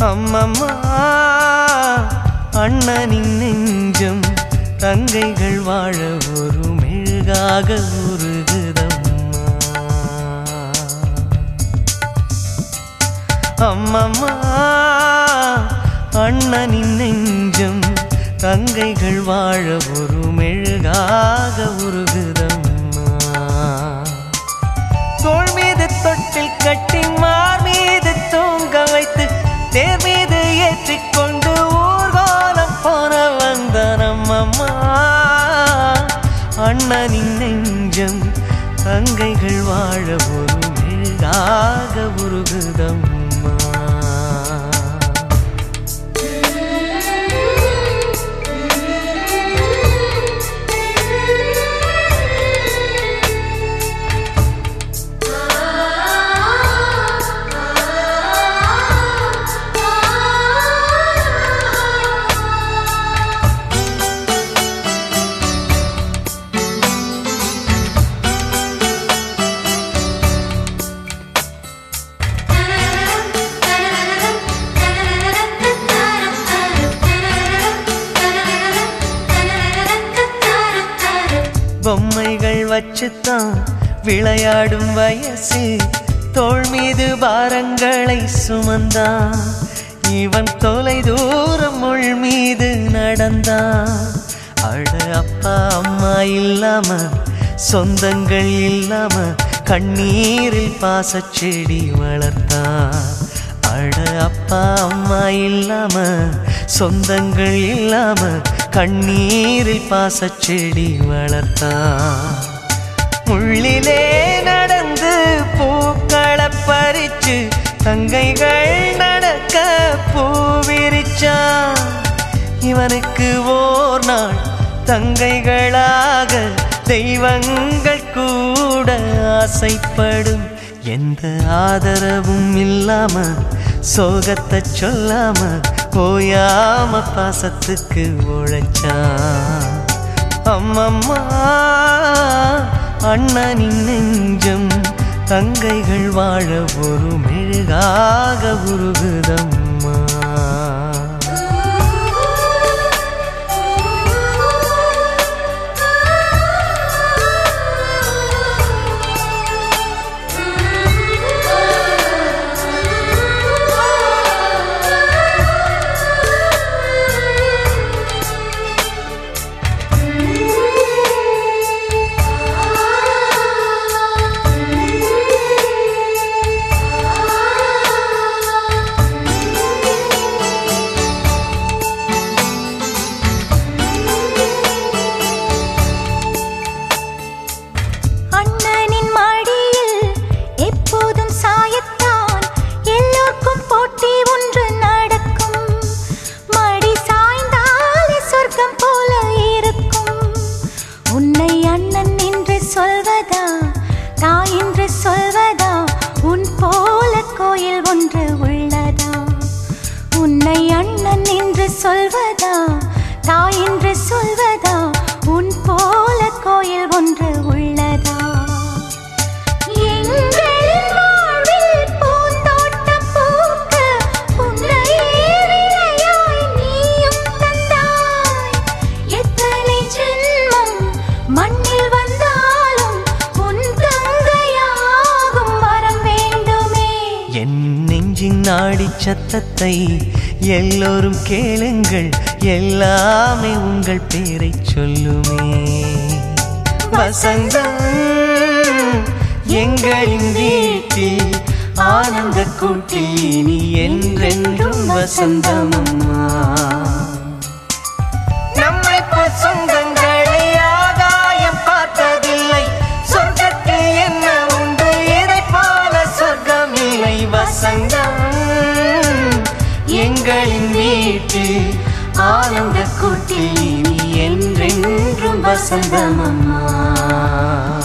அம்மம்மா அண்ணனின் நெஞ்சம் தங்கைகள் வாழ ஒரு மெழுகாக உருகுதம்மா அம்மம்மா அண்ணனின் நெஞ்சம் தங்கைகள் வாழ ஒரு மெழுகாக உருகுதம்மா தோள் மீது தொட்டில் கட்டி மார் மீது தூங்க வைத்து தேர் மீது ஏற்றிக்கொண்டு ஊர்கோலம் போன வந்த நம்மம்மா அண்ணனின் நெஞ்சம் தங்கைகள் வாழ ஒரு மெழுகாக உருகுதம்மா பொம்மைகள் வச்சுத்தான் விளையாடும் வயசு தோள் மீது பாரங்களை சுமந்தான் இவன் தொலை தூரம் முள் மீது நடந்தான் அட அப்பா அம்மா இல்லாம சொந்தங்கள் இல்லாம கண்ணீரில் பாசச்செடி வளர்த்தான் அட அப்பா அம்மா இல்லாம சொந்தங்கள் இல்லாம கண்ணீரில் பாசச்செடி வளர்த்தான் முள்ளிலே நடந்து பூக்களை பறிச்சு தங்கைகள் நடக்க பூவிரிச்சான் இவனுக்கு ஓர் நாள் தங்கைகளாக தெய்வங்கள் கூட ஆசைப்படும் எந்த ஆதரவும் இல்லாம சோகத்தை சொல்லாம போயாம பாசத்துக்கு உழைச்சான் அம்மம்மா அண்ணனின் நெஞ்சம் தங்கைகள் வாழ ஒரு மெழுகாக உருகுதம்மா அண்ணனின் மடியில் எப்போதும் சாயத்தான் எல்லோருக்கும் போட்டி ஒன்று நடக்கும் மடி சாய்ந்தாலே சொர்க்கம் போல இருக்கும் உன்னை அண்ணன் என்று சொல்வதா தாய் என்று சொல்வதா உன் போல கோயில் ஒன்று உள்ளதா உன்னை அண்ணன் என்று சொல்வதா தாய் என்று சொல்வதா உன் போல கோயில் ஒன்று உள்ளதா எங்களின் வாழ்வில் பூந்தோட்டம் பூக்க உன்னையே விளையாய் நீயும் தந்தாய் எத்தனை ஜென்மம் மண்ணில் வந்தாலும் உன் தங்கையாகும் வரம் வேண்டுமே என் நெஞ்சின் நாடி சத்தத்தை எல்லோரும் கேளுங்கள் எல்லாமே உங்கள் பேரை சொல்லுமே வசந்தம் எங்களின் வீட்டில் ஆனந்த கூட்டில் இனி என்றென்றும் வசந்தம் அம்மா நம்மை போல் சொந்தங்களை ஆகாயம் பார்த்ததில்லை சொர்க்கத்தில் என்ன உண்டு இதை போல சொர்க்கம் இல்லை வசந்தம் எங்களின் வீட்டில் ஆனந்த கூட்டில் இனி என்றென்றும் வசந்தம் அம்மா